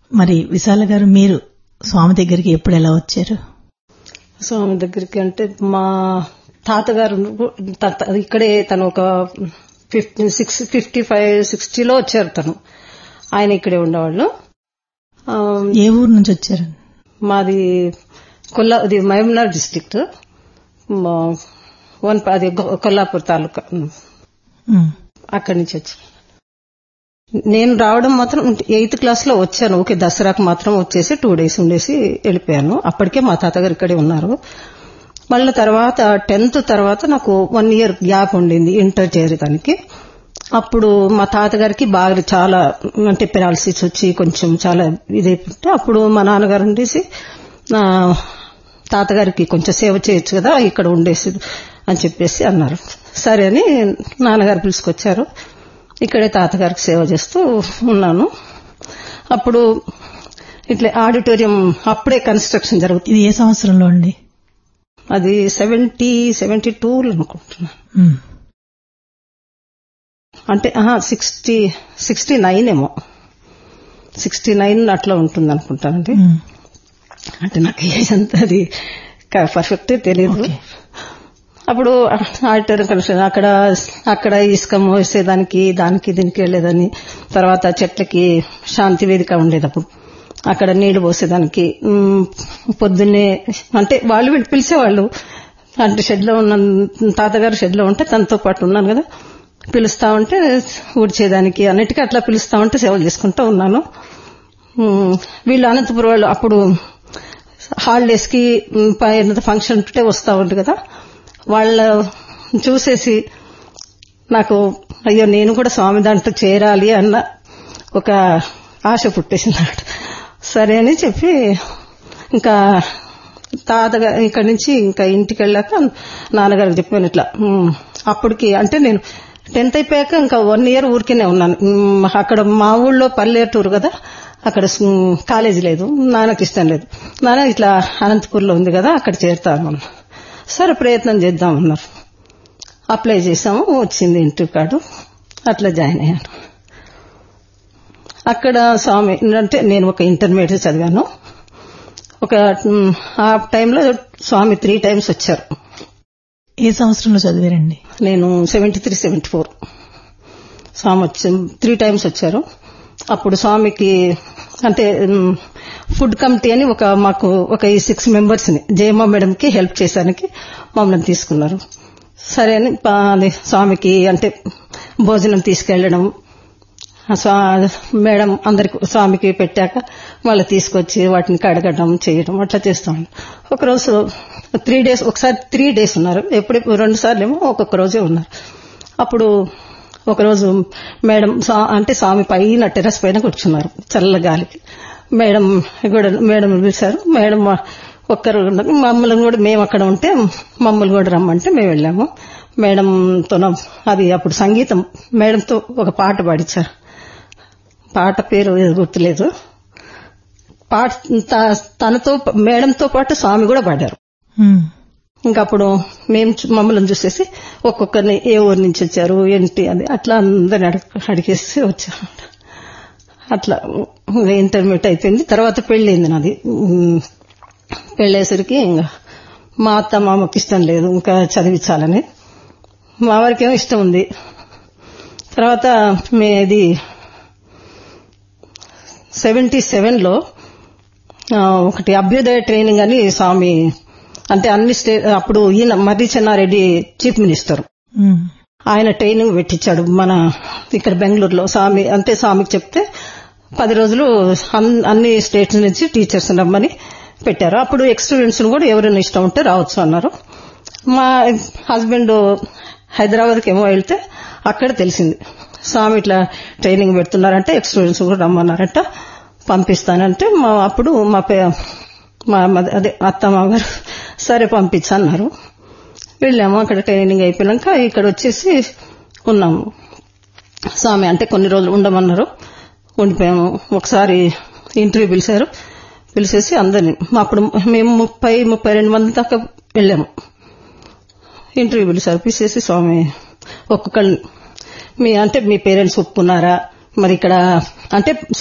మరి విశాల గారు మీరు స్వామి దగ్గరికి ఎప్పుడు ఎలా వచ్చారు స్వామి దగ్గరికి అంటే మా తాతగారు తాత- ఇక్కడే తను ఒక ఫిఫ్టీ సిక్స్ ఫిఫ్టీ ఫైవ్ సిక్స్టీలో వచ్చారు తను ఆయన ఇక్కడే ఉండేవాళ్ళు ఆ, ఏ ఊరు నుంచి వచ్చారు మాది కొల్లా ఇది మహబూబ్నగర్ డిస్ట్రిక్ట్ వన్ అది గొ- కొల్లాపూర్ తాలూకా ఉమ్. అక్కడి నుంచి వచ్చి నేను రావడం మాత్రం ఎయిత్ క్లాస్ లో వచ్చాను ఓకే దసరాకు మాత్రం వచ్చేసి టూ డేస్ ఉండేసి వెళ్ళిపోయాను అప్పటికే మా తాతగారు ఇక్కడే ఉన్నారు మళ్ళీ తర్వాత టెన్త్ తర్వాత నాకు వన్ ఇయర్ గ్యాప్ ఉండింది ఇంటర్ చేరేదానికి అప్పుడు మా తాతగారికి బాగా చాలా అంటే పెరాలసిస్ వచ్చి కొంచెం చాలా ఇదైపోతే అప్పుడు మా నాన్నగారు ఉండేసి ఆ, తాతగారికి కొంచెం సేవ చేయొచ్చు కదా ఇక్కడ ఉండేసి అని చెప్పేసి అన్నారు సరే అని నాన్నగారు పిలుచుకొచ్చారు ఇక్కడే తాతగారికి సేవ చేస్తూ ఉన్నాను అప్పుడు ఇట్లా ఆడిటోరియం అప్పుడే కన్స్ట్రక్షన్ జరుగుతుంది ఇది ఏ సంవత్సరంలో అండి అది సెవెంటీ సెవెంటీ టూ అనుకుంటున్నాను ఉమ్. అంటే సిక్స్టీ సిక్స్టీ నైన్ ఏమో సిక్స్టీ నైన్ అట్లా ఉంటుంది అనుకుంటానండి ఉమ్. అంటే నాకు ఏజ్ అంతా అది పర్ఫెక్ట్ తెలియదు ఓకే. అప్పుడు ఆడిటోరియం కనెక్షన్ అక్కడ అక్కడ ఇసుక మోసేదానికి దానికి దీనికి వెళ్ళేదని తర్వాత చెట్లకి శాంతి వేదిక ఉండేది అప్పుడు అక్కడ నీళ్లు పోసేదానికి ఉమ్, పొద్దున్నే అంటే వాళ్ళు వీళ్ళు పిలిచేవాళ్ళు అంటే షెడ్ లో ఉన్న తాతగారు షెడ్ లో ఉంటే తనతో పాటు ఉన్నాను కదా పిలుస్తా ఉంటే ఊడ్చేదానికి అన్నిటికీ అట్లా పిలుస్తా ఉంటే సేవలు చేసుకుంటూ ఉన్నాను ఉమ్, వీళ్ళు అనంతపురం వాళ్ళు అప్పుడు హాలిడేస్ కి ఉమ్, పైన ఫంక్షన్ ఉంటే వస్తా ఉంది కదా వాళ్ళ చూసేసి నాకు అయ్యో నేను కూడా స్వామి దాంట్లో చేరాలి అన్న ఒక ఆశ పుట్టేసింది సరే అని చెప్పి ఇంకా తాతగా ఇక్కడి నుంచి ఇంకా ఇంటికి వెళ్ళాక నాన్నగారికి చెప్పాను ఇట్లా ఉమ్, అప్పటికి అంటే నేను టెన్త్ అయిపోయాక ఇంకా వన్ ఇయర్ ఊరికేనే ఉన్నాను ఉమ్, అక్కడ మా ఊళ్ళో పల్లెటూరు కదా అక్కడ ఉమ్, కాలేజీ లేదు నాన్నకి ఇష్టం లేదు నాన్న ఇట్లా అనంతపూర్లో ఉంది కదా అక్కడ చేరుతాను సరే ప్రయత్నం చేద్దాం అన్నారు అప్లై చేసాము వచ్చింది ఇంటర్వ్యూ కార్డు అట్లా జాయిన్ అయ్యాను అక్కడ స్వామి అంటే నేను ఒక ఇంటర్మీడియట్ చదివాను ఒక ఉమ్, ఆ టైంలో స్వామి త్రీ టైమ్స్ వచ్చారు ఏ సంవత్సరంలో చదివారండి నేను సెవెంటీ త్రీ సెవెంటీ ఫోర్ స్వామి వచ్చి త్రీ టైమ్స్ వచ్చారు అప్పుడు స్వామికి అంటే ఉమ్, ఫుడ్ కమిటీ అని ఒక మాకు ఒక ఈ సిక్స్ మెంబర్స్ ని జయమ్మ మేడం కి హెల్ప్ చేసానికి మమ్మల్ని తీసుకున్నారు సరే అని పా- అది స్వామికి అంటే భోజనం తీసుకెళ్లడం ఆ స్వా- మేడం అందరికి స్వామికి పెట్టాక మళ్ళీ తీసుకొచ్చి వాటిని కడగడం చేయడం అట్లా చేస్తాం ఒకరోజు త్రీ డేస్ ఒకసారి త్రీ డేస్ ఉన్నారు ఎప్పుడు రెండు సార్లు ఏమో ఒక్కొక్క రోజే ఉన్నారు అప్పుడు ఒకరోజు మేడం స్వా- అంటే స్వామి పైన టెర్రస్ పైన కూర్చున్నారు చల్ల గాలికి మేడం కూడా మేడం పిలిచారు మేడం ఒక్కరు ఉండగా మమ్మల్ని కూడా మేము అక్కడ ఉంటే మమ్మల్ని కూడా రమ్మంటే మేము వెళ్ళాము మేడంతో అది అప్పుడు సంగీతం మేడంతో ఒక పాట పాడించారు పాట పేరు ఏదో గుర్తులేదు పాట త- తనతో మేడంతో పాటు స్వామి కూడా పాడారు ఉమ్. ఇంకా అప్పుడు మేము చూ- మమ్మల్ని చూసేసి ఒక్కొక్కరిని ఏ ఊరు నుంచి వచ్చారు ఏంటి అది అట్లా అందరిని అడిగి అడిగేసి వచ్చాము అట్లా ఇంటర్మీడియట్ అయిపోయింది తర్వాత పెళ్ళయింది నాది ఉమ్, పెళ్ళేసరికి ఇంకా మా అత్త మామకి ఇష్టం లేదు ఇంకా చదివించాలని మా వారికి ఏమో ఇష్టం ఉంది తర్వాత మేది సెవెంటీ సెవెన్లో ఒకటి అభ్యుదయ ట్రైనింగ్ అని స్వామి అంటే అన్ని స్టే అప్పుడు ఈయన మర్రి చెన్నారెడ్డి చీఫ్ మినిస్టర్ ఉమ్. ఆయన ట్రైనింగ్ పెట్టించాడు మన ఇక్కడ బెంగళూరులో స్వామి అంటే స్వామికి చెప్తే పది రోజులు అన్- అన్ని స్టేట్స్ నుంచి టీచర్స్ రమ్మని పెట్టారు అప్పుడు ఎక్స్ స్టూడెంట్స్ కూడా ఎవరైనా ఇష్టం ఉంటే రావచ్చు అన్నారు మా హస్బెండ్ హైదరాబాద్కి ఏమో వెళ్తే అక్కడ తెలిసింది స్వామి ఇట్లా ట్రైనింగ్ పెడుతున్నారంటే ఎక్స్ స్టూడెంట్స్ కూడా రమ్మన్నారంట పంపిస్తానంటే మా అప్పుడు మా పే మా మద- అదే అత్త మామగారు సరే పంపించన్నారు వెళ్ళాము అక్కడ ట్రైనింగ్ అయిపోయాక ఇక్కడ వచ్చేసి ఉన్నాము స్వామి అంటే కొన్ని రోజులు ఉండమన్నారు ఉండిపోయాము ఒకసారి ఇంటర్వ్యూ పిలిచారు పిలిచేసి అందరిని అప్పుడు మేము ముప్పై ముప్పై రెండు మంది దాకా వెళ్ళాము ఇంటర్వ్యూ పిలిచారు పిలిచేసి స్వామి ఒక్కొక్కరిని మీ అంటే మీ పేరెంట్స్ ఒప్పుకున్నారా మరి ఇక్కడ అంటే